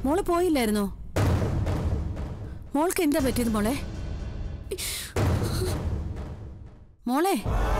മോള് പോയില്ലായിരുന്നോ മോൾക്ക് എന്താ പറ്റിയത് മോളെ മോളെ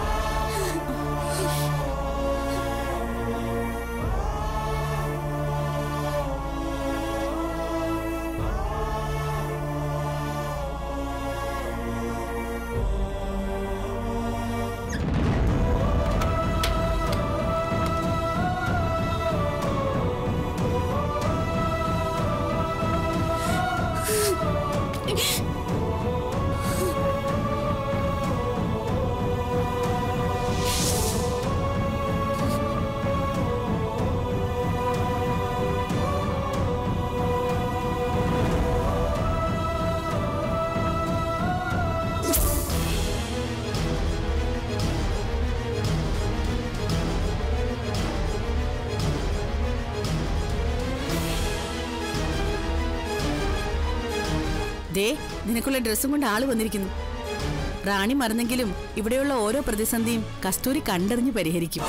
ദേ നിനക്കുള്ള ഡ്രസ്സും കൊണ്ട് ആള് വന്നിരിക്കുന്നു റാണി മറന്നെങ്കിലും ഇവിടെയുള്ള ഓരോ പ്രതിസന്ധിയും കസ്തൂരി കണ്ടറിഞ്ഞ് പരിഹരിക്കും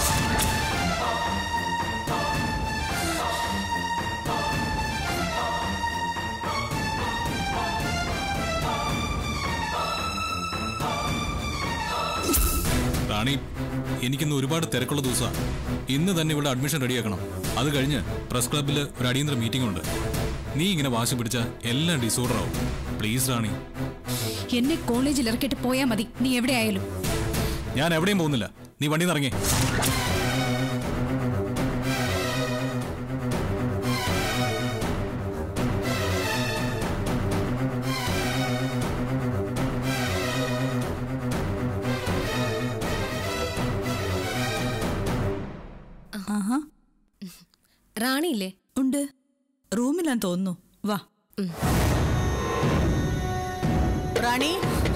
റാണി എനിക്കിന്ന് ഒരുപാട് തിരക്കുള്ള ദിവസമാണ് ഇന്ന് തന്നെ ഇവിടെ അഡ്മിഷൻ റെഡിയാക്കണം അത് കഴിഞ്ഞ് പ്രസ് ക്ലബ്ബിൽ ഒരു അടിയന്തര മീറ്റിംഗ് ഉണ്ട് നീ ഇങ്ങനെ വാശി പിടിച്ച എല്ലാം ഡിസോർഡർ ആവും പ്ലീസ് റാണി എന്നെ കോളേജിൽ ഇറക്കിയിട്ട് പോയാൽ മതി നീ എവിടെയായാലും ഞാൻ എവിടെയും പോകുന്നില്ല നീ വണ്ടി നിറങ്ങി ആഹാ റാണിയില്ലേ ഉണ്ട് റൂമിലാന്ന് തോന്നുന്നു വാ റാണി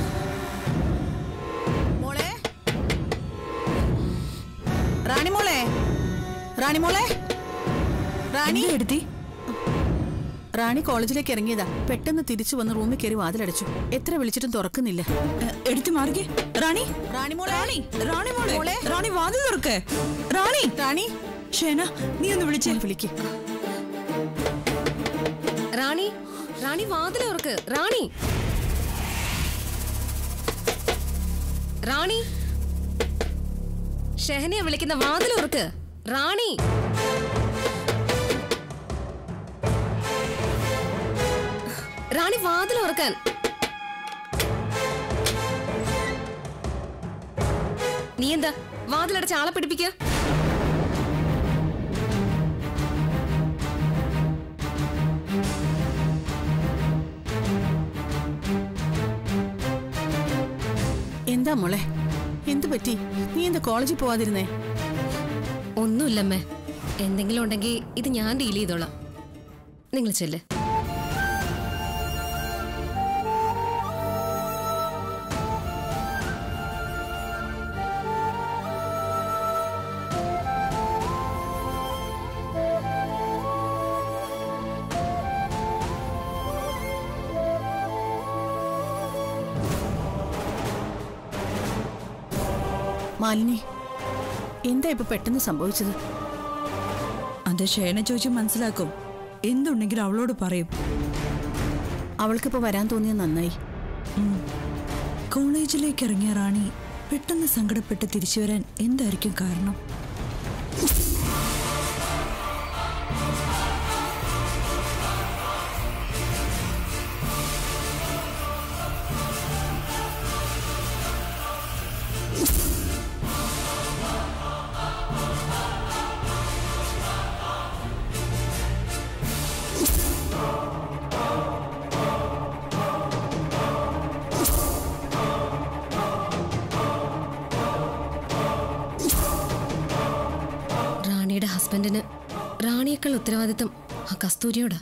മോളെ റാണി മോളെ റാണി മോളെ റാണി എന്താ എടുത്തി റാണി കോളേജിലേക്ക് ഇറങ്ങിയതാ പെട്ടെന്ന് തിരിച്ചു വന്ന് റൂമിൽ കയറി വാതിലടച്ചു എത്ര വിളിച്ചിട്ടും തുറക്കുന്നില്ല എടുത്തു മാറിക്കേ റാണി റാണി മോളെ റാണി റാണി മോളെ മോളെ. റാണി വാതിൽ തുറക്ക് റാണി റാണി ഷേന നീ ഒന്ന് വിളിച്ചേ വിളിക്ക് റാണി റാണി വാതിൽ ഉറക്ക് റാണി റാണി ഷെഹനയെ വിളിക്കുന്ന വാതിൽ ഉറക്ക് റാണി റാണി വാതിൽ ഉറക്കാൻ നീ എന്താ വാതിലടച്ച് ആളെ പിടിപ്പിക്കുക എന്താ മോളെ എന്തു പറ്റി നീ എന്താ കോളേജിൽ പോവാതിരുന്നേ ഒന്നുമില്ലമ്മേ എന്തെങ്കിലും ഉണ്ടെങ്കിൽ ഇത് ഞാൻ ഡീൽ ചെയ്തോളാം നിങ്ങൾ ചെല്ല് മാലിനി എന്താ ഇപ്പൊ പെട്ടെന്ന് സംഭവിച്ചത് അത് ഷേന ചോദിച്ച് മനസ്സിലാക്കും എന്തുണ്ടെങ്കിലും അവളോട് പറയും അവൾക്കിപ്പോ വരാൻ തോന്നിയത് നന്നായി കോളേജിലേക്ക് ഇറങ്ങിയ റാണി പെട്ടെന്ന് സങ്കടപ്പെട്ട് തിരിച്ചു വരാൻ എന്തായിരിക്കും കാരണം റാണിയുടെ ഹസ്ബൻഡിന് റാണിയേക്കാൾ ഉത്തരവാദിത്തം ആ കസ്തൂരിയോടാ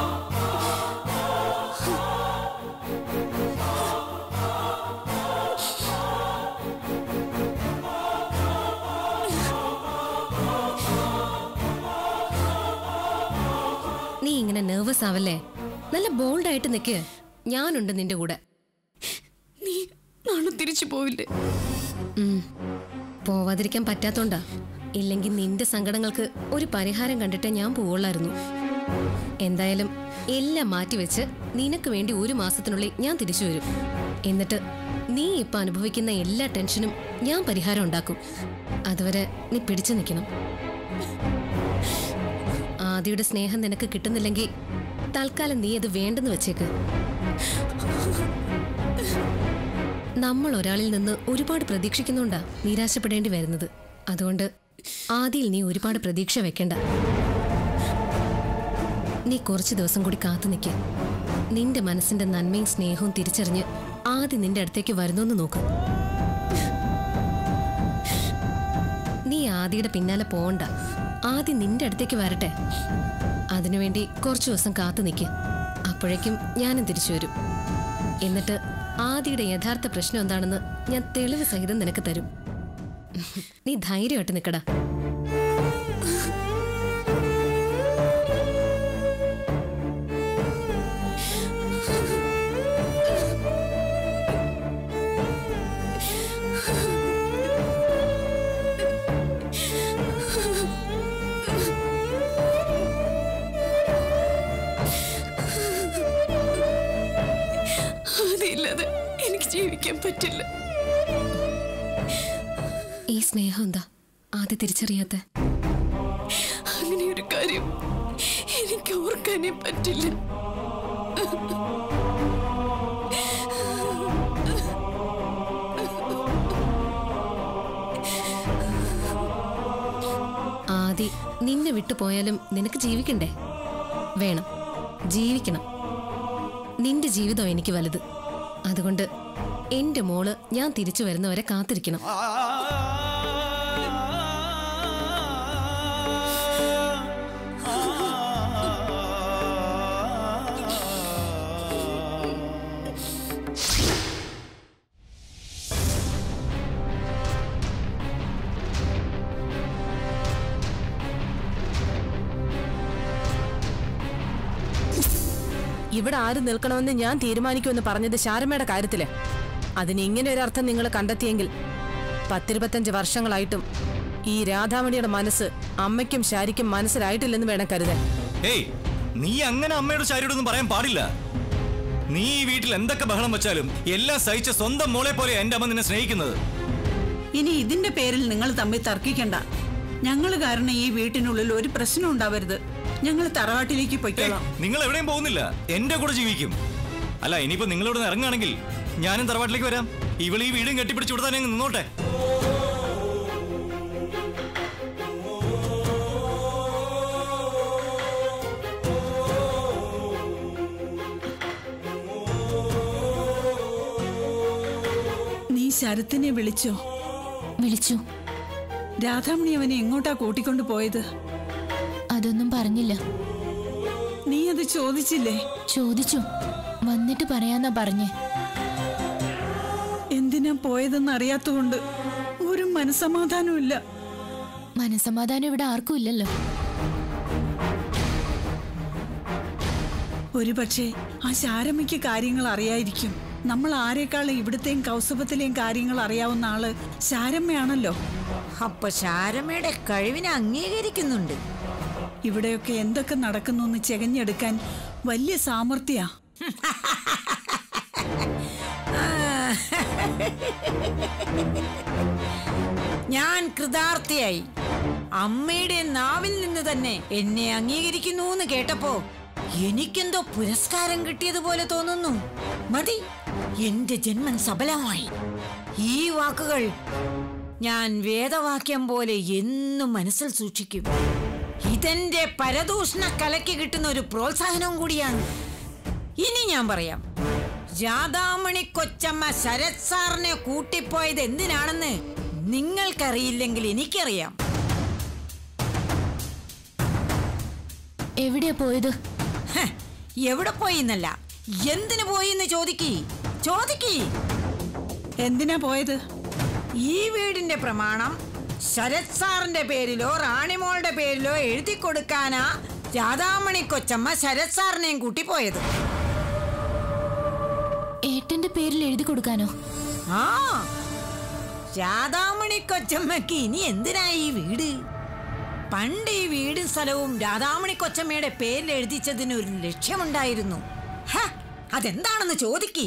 നീ ഇങ്ങനെ നെർവസ് ആവല്ലേ നല്ല ബോൾഡായിട്ട് നിൽക്ക് ഞാനുണ്ട് നിന്റെ കൂടെ നീ നാളെ തിരിച്ചു പോവില്ലേ ഉം. പോവാതിരിക്കാൻ പറ്റാത്തോണ്ടാ ഇല്ലെങ്കിൽ നിന്റെ സങ്കടങ്ങൾക്ക് ഒരു പരിഹാരം കണ്ടിട്ടേ ഞാൻ പോവുള്ളായിരുന്നു എന്തായാലും എല്ലാം മാറ്റിവെച്ച് നിനക്ക് വേണ്ടി ഒരു മാസത്തിനുള്ളിൽ ഞാൻ തിരിച്ചു വരും എന്നിട്ട് നീ ഇപ്പൊ അനുഭവിക്കുന്ന എല്ലാ ടെൻഷനും ഞാൻ പരിഹാരം ഉണ്ടാക്കും അതുവരെ നീ പിടിച്ചു നിൽക്കണം ആദിയുടെ സ്നേഹം നിനക്ക് കിട്ടുന്നില്ലെങ്കിൽ തൽക്കാലം നീ അത് വേണ്ടെന്ന് വെച്ചേക്ക് നമ്മൾ ഒരാളിൽ നിന്ന് ഒരുപാട് പ്രതീക്ഷിക്കുന്നുണ്ടാ നിരാശപ്പെടേണ്ടി വരുന്നത് അതുകൊണ്ട് ആദിയിൽ നീ ഒരുപാട് പ്രതീക്ഷ വെക്കണ്ട നീ കുറച്ച് ദിവസം കൂടി കാത്തു നിൽക്ക് നിന്റെ മനസ്സിന്റെ നന്മയും സ്നേഹവും തിരിച്ചറിഞ്ഞ് ആദ്യം നിന്റെ അടുത്തേക്ക് വരുന്നോന്ന് നോക്ക് നീ ആദിയുടെ പിന്നാലെ പോവണ്ട ആദ്യം നിന്റെ അടുത്തേക്ക് വരട്ടെ അതിനുവേണ്ടി കുറച്ചു ദിവസം കാത്തു നിൽക്ക് അപ്പോഴേക്കും ഞാനും തിരിച്ചു വരും എന്നിട്ട് ആദിയുടെ യഥാർത്ഥ പ്രശ്നം എന്താണെന്ന് ഞാൻ തെളിവ് സഹിതം നിനക്ക് തരും നീ ധൈര്യമായിട്ട് നിൽക്കടാ അതില്ലാതെ എനിക്ക് ജീവിക്കാൻ പറ്റില്ല ഈ സ്നേഹം എന്താ ആദ്യം തിരിച്ചറിയാത്ത അങ്ങനെ ഒരു കാര്യം എനിക്ക് ഓർക്കാനേ പറ്റില്ല ആദി നിന്നെ വിട്ടു പോയാലും നിനക്ക് ജീവിക്കണ്ടേ വേണം ജീവിക്കണം നിന്റെ ജീവിതം എനിക്ക് വലുത് അതുകൊണ്ട് എന്റെ മോള് ഞാൻ തിരിച്ചു വരുന്നവരെ കാത്തിരിക്കണം ഇവിടെ ആര് നിൽക്കണമെന്ന് ഞാൻ തീരുമാനിക്കുമെന്ന് പറഞ്ഞത് ശാരമയുടെ കാര്യത്തില് അതിന് ഇങ്ങനെ ഒരു അർത്ഥം നിങ്ങൾ കണ്ടെത്തിയെങ്കിൽ പത്തിരുപത്തഞ്ച് വർഷങ്ങളായിട്ടും ഈ രാധാമണിയുടെ മനസ്സ് അമ്മയ്ക്കും ശാരിക്കും മനസ്സിലായിട്ടില്ലെന്ന് വേണം കരുതാൻ ഏയ് നീ അങ്ങനെ അമ്മയോട് ശാരിയോടൊന്നും പറയാൻ പാടില്ല നീ ഈ വീട്ടിൽ എന്തൊക്കെ ബഹളം വെച്ചാലും എല്ലാം സഹിച്ച സ്വന്തം മോളെ പോലെ എന്റെ അമ്മ നിന്നെ സ്നേഹിക്കുന്നത് ഇനി ഇതിന്റെ പേരിൽ നിങ്ങൾ തമ്മിൽ തർക്കിക്കണ്ട ഞങ്ങൾ കാരണം ഈ വീട്ടിനുള്ളിൽ ഒരു പ്രശ്നം ഉണ്ടാവരുത് ഞങ്ങൾ തറവാട്ടിലേക്ക് ഏയ്, പൊയ്ക്കോളാം നിങ്ങൾ എവിടെയും പോകുന്നില്ല എന്റെ കൂടെ ജീവിക്കും അല്ല ഇനിയിപ്പോ നിങ്ങളിവിടെ നിന്ന് ഇറങ്ങുകയാണെങ്കിൽ ഞാനും തറവാട്ടിലേക്ക് വരാം ഇവൾ ഈ വീടും കെട്ടിപ്പിടിച്ച് ഇവിടെ തന്നെ അങ്ങ് നിന്നോട്ടെ നീ ശരത്തിനെ വിളിച്ചോ വിളിച്ചു രാധാമണി അവനെ എങ്ങോട്ടാ കൂട്ടിക്കൊണ്ടു പോയത് അതൊന്നും പറഞ്ഞില്ല നീ അത് ചോദിച്ചില്ലേ ചോദിച്ചു വന്നിട്ട് പറയാന്നാ പറഞ്ഞേ എന്തിനാ പോയതെന്ന് അറിയാത്തതുകൊണ്ട് ഒരു മനസമാധാനവും ഇല്ല മനസമാധാനം ഇവിടെ ആർക്കും ഇല്ലല്ലോ ഒരു പക്ഷേ ആ ശാരമ്മയ്ക്ക് കാര്യങ്ങൾ അറിയായിരിക്കും നമ്മൾ ആരെക്കാളും ഇവിടുത്തെയും കൗസവത്തിലെയും കാര്യങ്ങൾ അറിയാവുന്ന ആള് ശാരമ്മയാണല്ലോ അപ്പൊ ശാരമയുടെ കഴിവിനെ അംഗീകരിക്കുന്നുണ്ട് ഇവിടെയൊക്കെ എന്തൊക്കെ നടക്കുന്നു എന്ന് ചെകഞ്ഞെടുക്കാൻ വലിയ സാമർഥ്യാ ഞാൻ കൃതാർത്ഥയായി അമ്മയുടെ നാവിൽ നിന്ന് തന്നെ എന്നെ അംഗീകരിക്കുന്നു എന്ന് കേട്ടപ്പോ എനിക്കെന്തോ പുരസ്കാരം കിട്ടിയതുപോലെ തോന്നുന്നു മതി എന്റെ ജന്മം സഫലമായി ഈ വാക്കുകൾ ഞാൻ വേദവാക്യം പോലെ എന്നും മനസ്സിൽ സൂക്ഷിക്കും ഇതെന്റെ പരദൂഷണ കലയ്ക്ക് കിട്ടുന്ന ഒരു പ്രോത്സാഹനവും കൂടിയാണ് ഇനി ഞാൻ പറയാം രാധാമണി കൊച്ചമ്മ ശരത് സാറിനെ കൂട്ടിപ്പോയത് എന്തിനാണെന്ന് നിങ്ങൾക്കറിയില്ലെങ്കിൽ എനിക്കറിയാം എവിടെയാ പോയത് ഹ, എവിടെ പോയി എന്നല്ല എന്തിനു പോയി എന്ന് ചോദിക്കി ചോദിക്കി എന്തിനാ പോയത് ഈ വീടിന്റെ പ്രമാണം ശരത് സാറിന്റെ പേരിലോ റാണിമോളുടെ പേരിലോ എഴുതി കൊടുക്കാനാ രാധാമണി കൊച്ചമ്മ ശരത് സാറിനെയും കൂട്ടി പോയത് ഏട്ടന്റെ പേരിൽ എഴുതി കൊടുക്കാനോ ആ രാധാമണി കൊച്ചമ്മക്ക് ഇനി എന്തിനാ ഈ വീട് പണ്ട് ഈ വീടും സ്ഥലവും രാധാമണി കൊച്ചമ്മയുടെ പേരിൽ എഴുതിച്ചതിന് ഒരു ലക്ഷ്യമുണ്ടായിരുന്നു ഹ, അതെന്താണെന്ന് ചോദിക്കി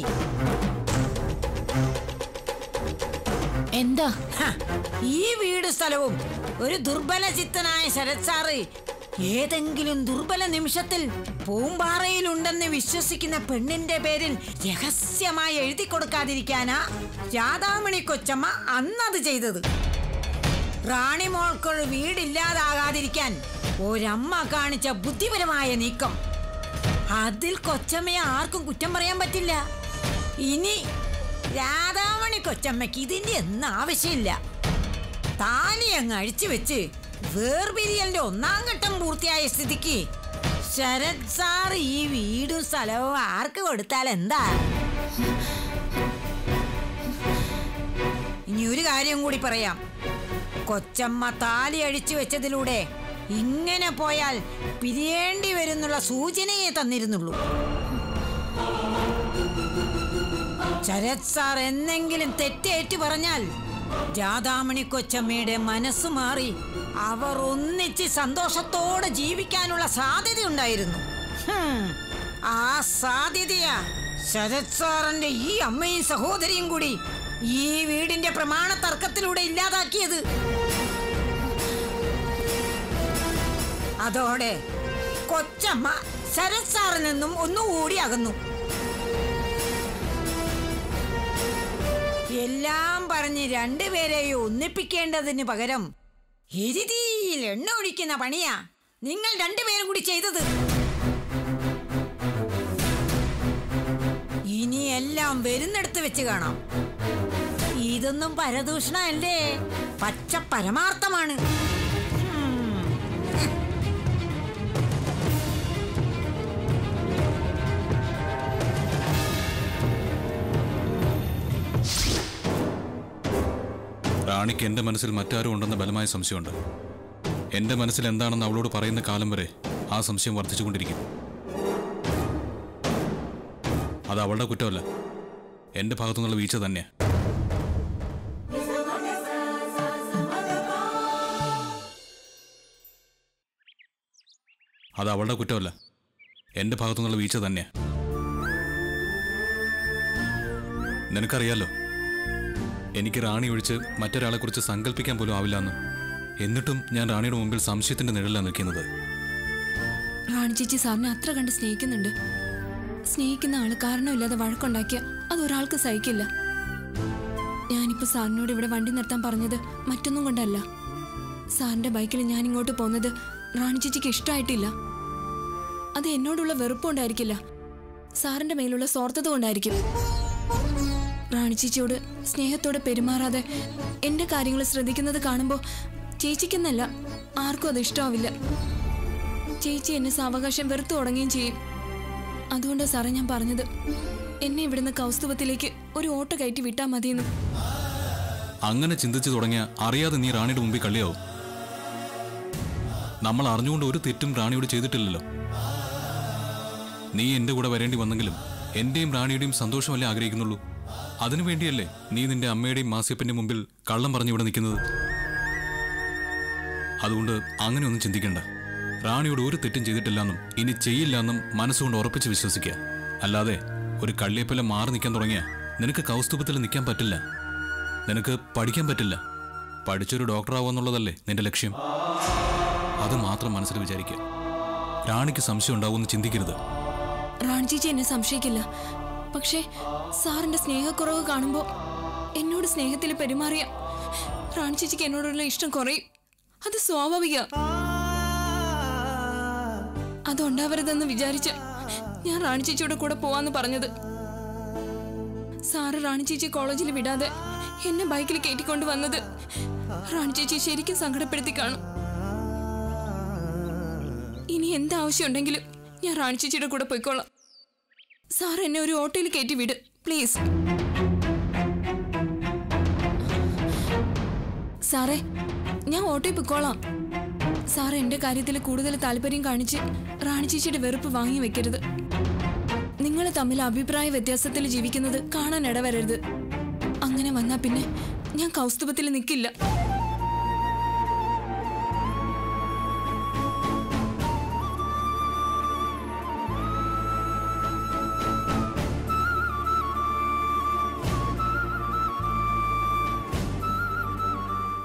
എന്താ ഈ വീട് സ്ഥലവും ഒരു ദുർബല ചിത്തനായ ശരത് സാറ് ഏതെങ്കിലും ദുർബല നിമിഷത്തിൽ പൂമ്പാറയിലുണ്ടെന്ന് വിശ്വസിക്കുന്ന പെണ്ണിന്റെ പേരിൽ രഹസ്യമായി എഴുതി കൊടുക്കാതിരിക്കാനാ രാധാമണി കൊച്ചമ്മ അന്നത് ചെയ്തത് റാണി മോൾക്കൊരു വീടില്ലാതാകാതിരിക്കാൻ ഒരമ്മ കാണിച്ച ബുദ്ധിപരമായ നീക്കം അതിൽ കൊച്ചമ്മയെ ആർക്കും കുറ്റം പറയാൻ പറ്റില്ല ഇനി രാധാമണി കൊച്ചമ്മയ്ക്ക് ഇതിന്റെ ഒന്നും ആവശ്യമില്ല താലി അങ്ങ് അഴിച്ചു വെച്ച് വേർപിരിയലിന്റെ ഒന്നാം ഘട്ടം പൂർത്തിയായ സ്ഥിതിക്ക് ശരത് സാർ ഈ വീടും സ്ഥലവും ആർക്ക് കൊടുത്താൽ എന്താ ഇനി ഒരു കാര്യം കൂടി പറയാം കൊച്ചമ്മ താലി അഴിച്ചു വെച്ചതിലൂടെ ഇങ്ങനെ പോയാൽ പിരിയേണ്ടി വരുന്നുള്ള സൂചനയെ തന്നിരുന്നുള്ളൂ ശരത് സാർ എന്നെങ്കിലും തെറ്റേറ്റു പറഞ്ഞാൽ രാധാമണി കൊച്ചമ്മയുടെ മനസ്സ് മാറി അവർ ഒന്നിച്ച് സന്തോഷത്തോടെ ജീവിക്കാനുള്ള സാധ്യതയുണ്ടായിരുന്നു ഹും, ആ സാധ്യതയാ ശരത് സാറിന്റെ ഈ അമ്മയും സഹോദരിയും കൂടി ഈ വീടിന്റെ പ്രമാണ തർക്കത്തിലൂടെ ഇല്ലാതാക്കിയത് അതോടെ കൊച്ചമ്മ ശരത് സാറിൽ നിന്നും ഒന്നുകൂടി അകന്നു എല്ലാം പറഞ്ഞ് രണ്ടുപേരെയും ഒന്നിപ്പിക്കേണ്ടതിന് പകരം എരുതിയിൽ എണ്ണ ഒഴിക്കുന്ന പണിയാ നിങ്ങൾ രണ്ടുപേരും കൂടി ചെയ്തത് ഇനി എല്ലാം വരുന്നിടത്ത് വെച്ച് കാണാം ഇതൊന്നും പരദൂഷണമല്ലേ പച്ച പരമാർത്ഥമാണ് റാണിക്ക് എന്റെ മനസ്സിൽ മറ്റാരും ഉണ്ടെന്ന ബലമായ സംശയമുണ്ട് എന്റെ മനസ്സിൽ എന്താണെന്ന് അവളോട് പറയുന്ന കാലം വരെ ആ സംശയം വർദ്ധിച്ചുകൊണ്ടിരിക്കും അത് അവളുടെ കുറ്റമല്ല എന്റെ ഭാഗത്തുനിന്നുള്ള വീഴ്ച തന്നെയാ അത് അവളുടെ കുറ്റമല്ല എന്റെ ഭാഗത്തുനിന്നുള്ള വീഴ്ച തന്നെയാ നിനക്കറിയാലോ എനിക്ക് റാണി ഒഴിച്ച് മറ്റൊരാളെ കുറിച്ച് സങ്കല്പിക്കാൻ പോലും ആവില്ലെന്ന് എന്നിട്ടും ഞാൻ റാണിയുടെ മുമ്പിൽ സംശയത്തിന്റെ നിഴലാണ് നിൽക്കുന്നത് റാണി ചേച്ചി സാറിനെ അത്ര കണ്ട് സ്നേഹിക്കുന്നുണ്ട് സ്നേഹിക്കുന്ന ആള് കാരണമില്ലാതെ വഴക്കുണ്ടാക്കിയ അത് ഒരാൾക്ക് സഹിക്കില്ല ഞാനിപ്പോ സാറിനോട് ഇവിടെ വണ്ടി നിർത്താൻ പറഞ്ഞത് മറ്റൊന്നും കൊണ്ടല്ല സാറിന്റെ ബൈക്കിൽ ഞാൻ ഇങ്ങോട്ട് പോകുന്നത് റാണി ചേച്ചിക്ക് ഇഷ്ടമായിട്ടില്ല അത് എന്നോടുള്ള വെറുപ്പുണ്ടായിരിക്കില്ല സാറിന്റെ മേലുള്ള സ്വാർത്ഥത കൊണ്ടായിരിക്കും റാണി ചേച്ചിയോട് സ്നേഹത്തോടെ പെരുമാറാതെ എന്റെ കാര്യങ്ങൾ ശ്രദ്ധിക്കുന്നത് കാണുമ്പോൾ ചേച്ചിക്കെന്നല്ല ആർക്കും അത് ഇഷ്ടമാവില്ല ചേച്ചി എന്നെ സാവകാശം വെറുത്തു തുടങ്ങുകയും ചെയ്യും അതുകൊണ്ടാണ് സാറേ ഞാൻ പറഞ്ഞത് എന്നെ ഇവിടുന്ന് കൗസ്തുഭത്തിലേക്ക് ഒരു ഓട്ടോ കയറ്റി വിട്ടാൽ മതിയെന്ന് അങ്ങനെ ചിന്തിച്ചു തുടങ്ങിയ അറിയാതെ നീ റാണിയുടെ മുമ്പിൽ കള്ളിയാവും നമ്മൾ അറിഞ്ഞുകൊണ്ട് ഒരു തെറ്റും റാണിയോട് ചെയ്തിട്ടില്ലല്ലോ നീ എന്റെ കൂടെ വരേണ്ടി വന്നെങ്കിലും എന്റെയും റാണിയുടെയും സന്തോഷമല്ലേ ആഗ്രഹിക്കുന്നുള്ളൂ അതിനുവേണ്ടിയല്ലേ നീ നിന്റെ അമ്മയുടെയും മാസിയപ്പന്റെ മുമ്പിൽ കള്ളം പറഞ്ഞു ഇവിടെ നിൽക്കുന്നത് അതുകൊണ്ട് അങ്ങനെയൊന്നും ചിന്തിക്കണ്ട റാണിയോട് ഒരു തെറ്റും ചെയ്തിട്ടില്ലെന്നും ഇനി ചെയ്യില്ലെന്നും മനസ്സുകൊണ്ട് ഉറപ്പിച്ച് വിശ്വസിക്കുക അല്ലാതെ ഒരു കള്ളിയപ്പല മാറി നിൽക്കാൻ തുടങ്ങിയ നിനക്ക് കൗസ്തുഭത്തിൽ നിൽക്കാൻ പറ്റില്ല നിനക്ക് പഠിക്കാൻ പറ്റില്ല പഠിച്ചൊരു ഡോക്ടറാവുമെന്നുള്ളതല്ലേ നിന്റെ ലക്ഷ്യം അത് മാത്രം മനസ്സിൽ വിചാരിക്കുക റാണിക്ക് സംശയം ഉണ്ടാവുമെന്ന് ചിന്തിക്കരുത് റാണി ചേച്ചി എന്നെ സംശയിക്കില്ല പക്ഷേ സാറിന്റെ സ്നേഹക്കുറവ് കാണുമ്പോൾ എന്നോട് സ്നേഹത്തിൽ പെരുമാറിയ റാണി ചേച്ചിക്ക് എന്നോടുള്ള ഇഷ്ടം കുറയും അത് സ്വാഭാവിക അതുണ്ടാവരുതെന്ന് വിചാരിച്ച് ഞാൻ റാണി ചേച്ചിയുടെ കൂടെ പോവാന്ന് പറഞ്ഞത് സാറ് റാണി ചേച്ചി കോളേജിൽ വിടാതെ എന്നെ ബൈക്കിൽ കയറ്റിക്കൊണ്ട് വന്നത് റാണി ചേച്ചി ശരിക്കും സങ്കടപ്പെടുത്തി കാണും ഇനി എന്താവശ്യമുണ്ടെങ്കിലും ഞാൻ റാണി ചേച്ചിയുടെ കൂടെ പോയിക്കോളാം സാർ എന്നെ ഒരു ഓട്ടോയിൽ കയറ്റി വിട് പ്ലീസ് സാറേ ഞാൻ ഓട്ടോയിൽ പൊയ്ക്കോളാം സാർ എന്റെ കാര്യത്തിൽ കൂടുതൽ താല്പര്യം കാണിച്ച് റാണി ചേച്ചിയുടെ വെറുപ്പ് വാങ്ങി വെക്കരുത് നിങ്ങൾ തമ്മിൽ അഭിപ്രായ വ്യത്യാസത്തിൽ ജീവിക്കുന്നത് കാണാൻ ഇടവരരുത് അങ്ങനെ വന്നാ പിന്നെ ഞാൻ കൗസ്തുഭത്തിൽ നിൽക്കില്ല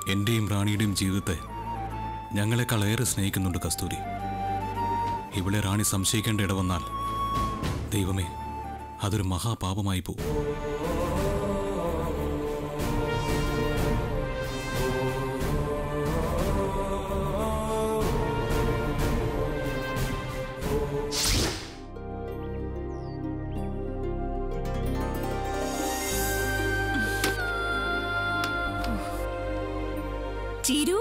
എന്റെയും റാണിയുടെയും ജീവിതത്തെ ഞങ്ങളെക്കാൾ ഏറെ സ്നേഹിക്കുന്നുണ്ട് കസ്തൂരി ഇവിടെ റാണി സംശയിക്കേണ്ട ഇടവന്നാൽ ദൈവമേ അതൊരു മഹാപാപമായി പോകും ചിരു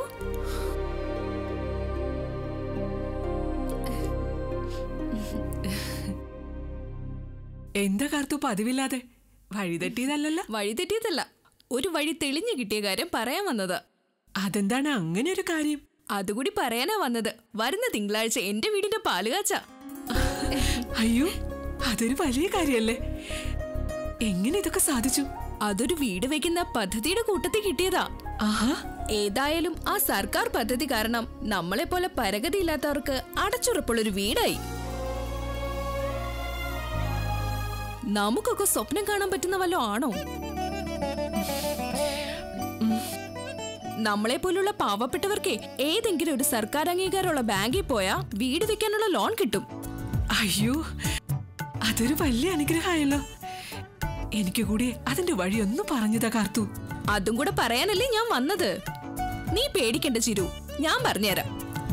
എന്താ കാർത്തു പതിവില്ലാതെ വഴിതെറ്റിയതല്ലല്ലോ വഴിതെറ്റിയതല്ല ഒരു വഴി തെളിഞ്ഞു കിട്ടിയ കാര്യം പറയാൻ വന്നത് അതെന്താണ് അങ്ങനെ ഒരു കാര്യം അതുകൂടി പറയാനാ വന്നത് വരുന്ന തിങ്കളാഴ്ച എന്റെ വീടിന്റെ പാലുകാച്ച അയ്യോ അതൊരു വലിയ കാര്യല്ലേ എങ്ങനെ ഇതൊക്കെ സാധിച്ചു അതൊരു വീട് വെക്കുന്ന പദ്ധതിയുടെ കൂട്ടത്തിൽ കിട്ടിയതാ ആഹാ ഏതായാലും ആ സർക്കാർ പദ്ധതി കാരണം നമ്മളെ പോലെ പരഗതിയില്ലാത്തവർക്ക് അടച്ചുറപ്പുള്ളൊരു വീടായി നമുക്കൊക്കെ സ്വപ്നം കാണാൻ പറ്റുന്ന വല്ലോ ആണോ നമ്മളെ പോലുള്ള പാവപ്പെട്ടവർക്ക് ഏതെങ്കിലും ഒരു സർക്കാർ അംഗീകാരമുള്ള ബാങ്കിൽ പോയാ വീട് വെക്കാനുള്ള ലോൺ കിട്ടും അയ്യോ അതൊരു വലിയ അനുഗ്രഹമായല്ലോ എനിക്ക് കൂടി അതിന്റെ വഴിയൊന്ന് പറഞ്ഞതാ കാർത്തു അതും കൂടെ പറയാനല്ലേ ഞാൻ വന്നത് നീ പേടിക്കണ്ട ചിരു ഞാൻ പറഞ്ഞുതരാം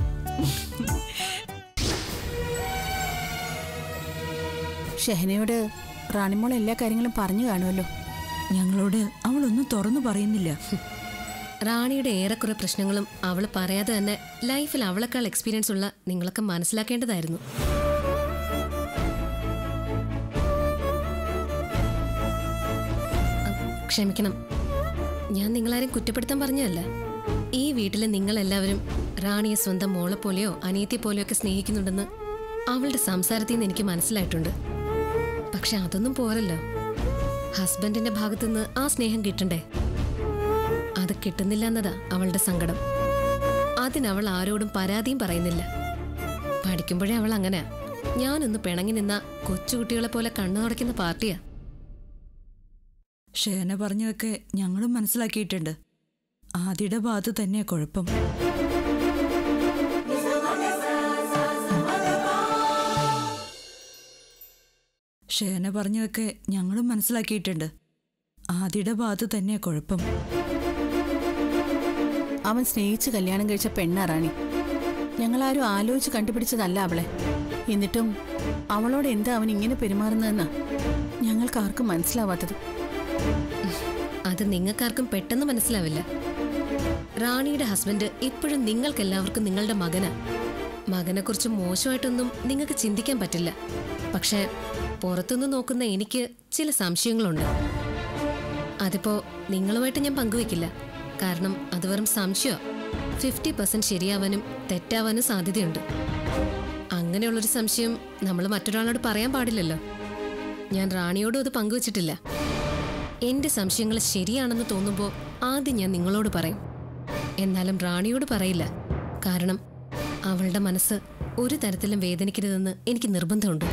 ഷെഹനയോട് റാണിമോൾ എല്ലാ കാര്യങ്ങളും പറഞ്ഞു കാണുമല്ലോ ഞങ്ങളോട് അവളൊന്നും തുറന്നു പറയുന്നില്ല റാണിയുടെ ഏറെക്കുറെ പ്രശ്നങ്ങളും അവൾ പറയാതെ തന്നെ ലൈഫിൽ അവളെക്കാൾ എക്സ്പീരിയൻസ് ഉള്ള നിങ്ങളൊക്കെ മനസ്സിലാക്കേണ്ടതായിരുന്നു അ, ക്ഷമിക്കണം ഞാൻ നിങ്ങളാരും കുറ്റപ്പെടുത്താൻ പറഞ്ഞതല്ല ഈ വീട്ടിലെ നിങ്ങളെല്ലാവരും റാണിയെ സ്വന്തം മോളെ പോലെയോ അനിയത്തെ പോലെയോ ഒക്കെ സ്നേഹിക്കുന്നുണ്ടെന്ന് അവളുടെ സംസാരത്തിൽ നിന്ന് എനിക്ക് മനസ്സിലായിട്ടുണ്ട് പക്ഷെ അതൊന്നും പോരല്ലോ ഹസ്ബൻഡിന്റെ ഭാഗത്തുനിന്ന് ആ സ്നേഹം കിട്ടണ്ടേ അത് കിട്ടുന്നില്ല എന്നതാ അവളുടെ സങ്കടം അതിനവൾ ആരോടും പരാതിയും പറയുന്നില്ല പഠിക്കുമ്പോഴേ അവൾ അങ്ങനെ ഞാനൊന്ന് പിണങ്ങി നിന്ന കൊച്ചുകുട്ടികളെ പോലെ കണ്ണു തുടയ്ക്കുന്ന പാർട്ടിയാ ഷേന പറഞ്ഞതൊക്കെ ഞങ്ങളും മനസ്സിലാക്കിയിട്ടുണ്ട് ആദിയുടെ ഭാഗത്ത് തന്നെയാ കുഴപ്പം ഷേന പറഞ്ഞതൊക്കെ ഞങ്ങളും മനസ്സിലാക്കിയിട്ടുണ്ട് ആദിയുടെ ഭാഗത്ത് തന്നെയാ കുഴപ്പം അവൻ സ്നേഹിച്ച് കല്യാണം കഴിച്ച പെണ്ണാ റാണി ഞങ്ങളാരും ആലോചിച്ച് കണ്ടുപിടിച്ചതല്ല അവളെ എന്നിട്ടും അവളോട് എന്താ അവൻ ഇങ്ങനെ പെരുമാറുന്നതെന്നാ ഞങ്ങൾക്ക് ആർക്കും മനസ്സിലാവാത്തത് അത് നിങ്ങൾക്കാർക്കും പെട്ടെന്ന് മനസ്സിലാവില്ല റാണിയുടെ ഹസ്ബൻഡ് ഇപ്പോഴും നിങ്ങൾക്കെല്ലാവർക്കും നിങ്ങളുടെ മകനാ മകനെക്കുറിച്ച് മോശമായിട്ടൊന്നും നിങ്ങൾക്ക് ചിന്തിക്കാൻ പറ്റില്ല പക്ഷേ പുറത്തുനിന്ന് നോക്കുന്ന എനിക്ക് ചില സംശയങ്ങളുണ്ട് അതിപ്പോ നിങ്ങളുമായിട്ട് ഞാൻ പങ്കുവെക്കില്ല കാരണം അത് വെറും സംശയം ഫിഫ്റ്റി പെർസെന്റ് ശരിയാവാനും തെറ്റാവാനും സാധ്യതയുണ്ട് അങ്ങനെയുള്ളൊരു സംശയം നമ്മൾ മറ്റൊരാളോട് പറയാൻ പാടില്ലല്ലോ ഞാൻ റാണിയോടും അത് പങ്കുവച്ചിട്ടില്ല എന്റെ സംശയങ്ങൾ ശരിയാണെന്ന് തോന്നുമ്പോൾ ആദ്യം ഞാൻ നിങ്ങളോട് പറയും എന്നാലും റാണിയോട് പറയില്ല കാരണം അവളുടെ മനസ്സ് ഒരു തരത്തിലും വേദനിക്കരുതെന്ന് എനിക്ക് നിർബന്ധമുണ്ട്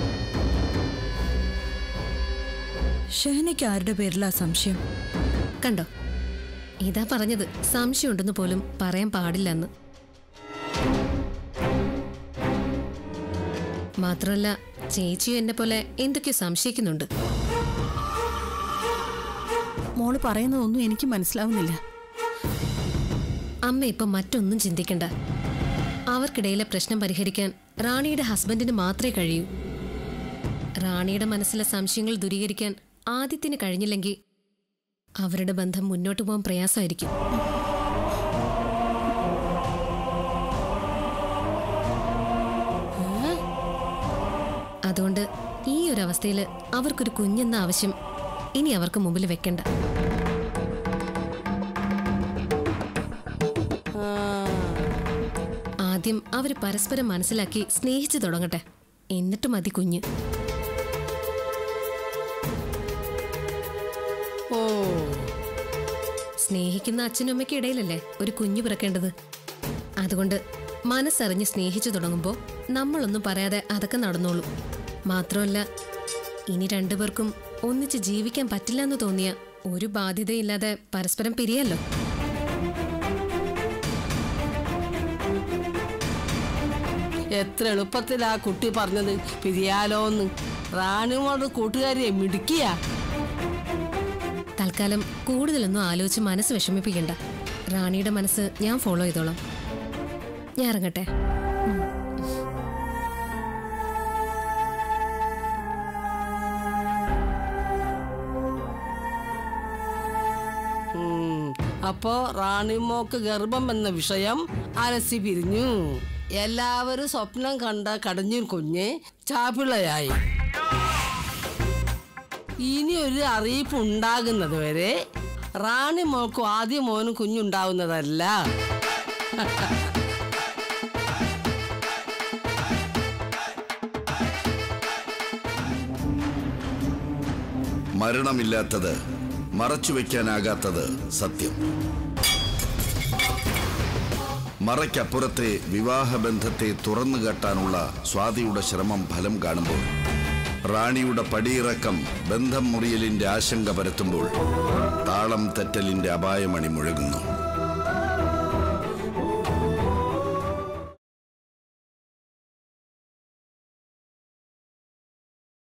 ഷെഹനയ്ക്ക് ആരുടെ പേരിലാ സംശയം കണ്ടോ ഇതാ പറഞ്ഞത് സംശയമുണ്ടെന്ന് പോലും പറയാൻ പാടില്ലെന്ന് മാത്രമല്ല ചേച്ചിയും എന്നെ പോലെ എന്തൊക്കെയോ സംശയിക്കുന്നുണ്ട് മോള് പറയുന്നതൊന്നും എനിക്ക് മനസ്സിലാവുന്നില്ല അമ്മ ഇപ്പൊ മറ്റൊന്നും ചിന്തിക്കണ്ട അവർക്കിടയിലെ പ്രശ്നം പരിഹരിക്കാൻ റാണിയുടെ ഹസ്ബൻഡിന് മാത്രമേ കഴിയൂ റാണിയുടെ മനസ്സിലെ സംശയങ്ങൾ ദൂരീകരിക്കാൻ ആദിത്യന് കഴിഞ്ഞില്ലെങ്കിൽ അവരുടെ ബന്ധം മുന്നോട്ട് പോകാൻ പ്രയാസമായിരിക്കും അതുകൊണ്ട് ഈ ഒരു അവസ്ഥയിൽ അവർക്കൊരു കുഞ്ഞെന്ന ആവശ്യം ഇനി അവർക്ക് മുമ്പിൽ വെക്കണ്ട ആദ്യം അവർ പരസ്പരം മനസ്സിലാക്കി സ്നേഹിച്ചു തുടങ്ങട്ടെ എന്നിട്ട് മതി കുഞ്ഞ് ഓ സ്നേഹിക്കുന്ന അച്ഛനും അമ്മയ്ക്ക് ഇടയിലല്ലേ ഒരു കുഞ്ഞു പിറക്കേണ്ടത് അതുകൊണ്ട് മനസ്സറിഞ്ഞ് സ്നേഹിച്ചു തുടങ്ങുമ്പോൾ നമ്മളൊന്നും പറയാതെ അതൊക്കെ നടന്നോളൂ മാത്രമല്ല ഇനി രണ്ടുപേർക്കും ഒന്നിച്ച് ജീവിക്കാൻ പറ്റില്ല എന്ന് തോന്നിയ ഒരു ബാധ്യതയില്ലാതെ പരസ്പരം പിരിയല്ലോ എത്ര എളുപ്പത്തിൽ ആ കുട്ടി പറഞ്ഞത് പിരിയാലോന്ന് റാണിമോട് കൂട്ടുകാരിയെ മിടുക്കിയാ തൽക്കാലം കൂടുതലൊന്നും ആലോചിച്ച് മനസ്സ് വിഷമിപ്പിക്കണ്ട റാണിയുടെ മനസ്സ് ഞാൻ ഫോളോ ചെയ്തോളാം ഞാൻ ഇറങ്ങട്ടെ ഉം. അപ്പോ റാണിമോക്ക് ഗർഭം എന്ന വിഷയം അലസി പിരിഞ്ഞു എല്ലാവരും സ്വപ്നം കണ്ട കടഞ്ഞൂർ കുഞ്ഞ് ചാപ്പിള്ളയായി ഇനി ഒരു അറിയിപ്പ് ഉണ്ടാകുന്നത് വരെ റാണി മോൾക്കും ആദ്യ മോനും കുഞ്ഞുണ്ടാവുന്നതല്ല മരണമില്ലാത്തത് മറച്ചുവെക്കാനാകാത്തത് സത്യം മറയ്ക്കപ്പുറത്തെ വിവാഹബന്ധത്തെ തുറന്നു കാട്ടാനുള്ള സ്വാതിയുടെ ശ്രമം ഫലം കാണുമ്പോൾ റാണിയുടെ പടിയിറക്കം ബന്ധം മുറിയലിന്റെ ആശങ്ക പരത്തുമ്പോൾ താളം തെറ്റലിന്റെ അപായമണി മുഴങ്ങുന്നു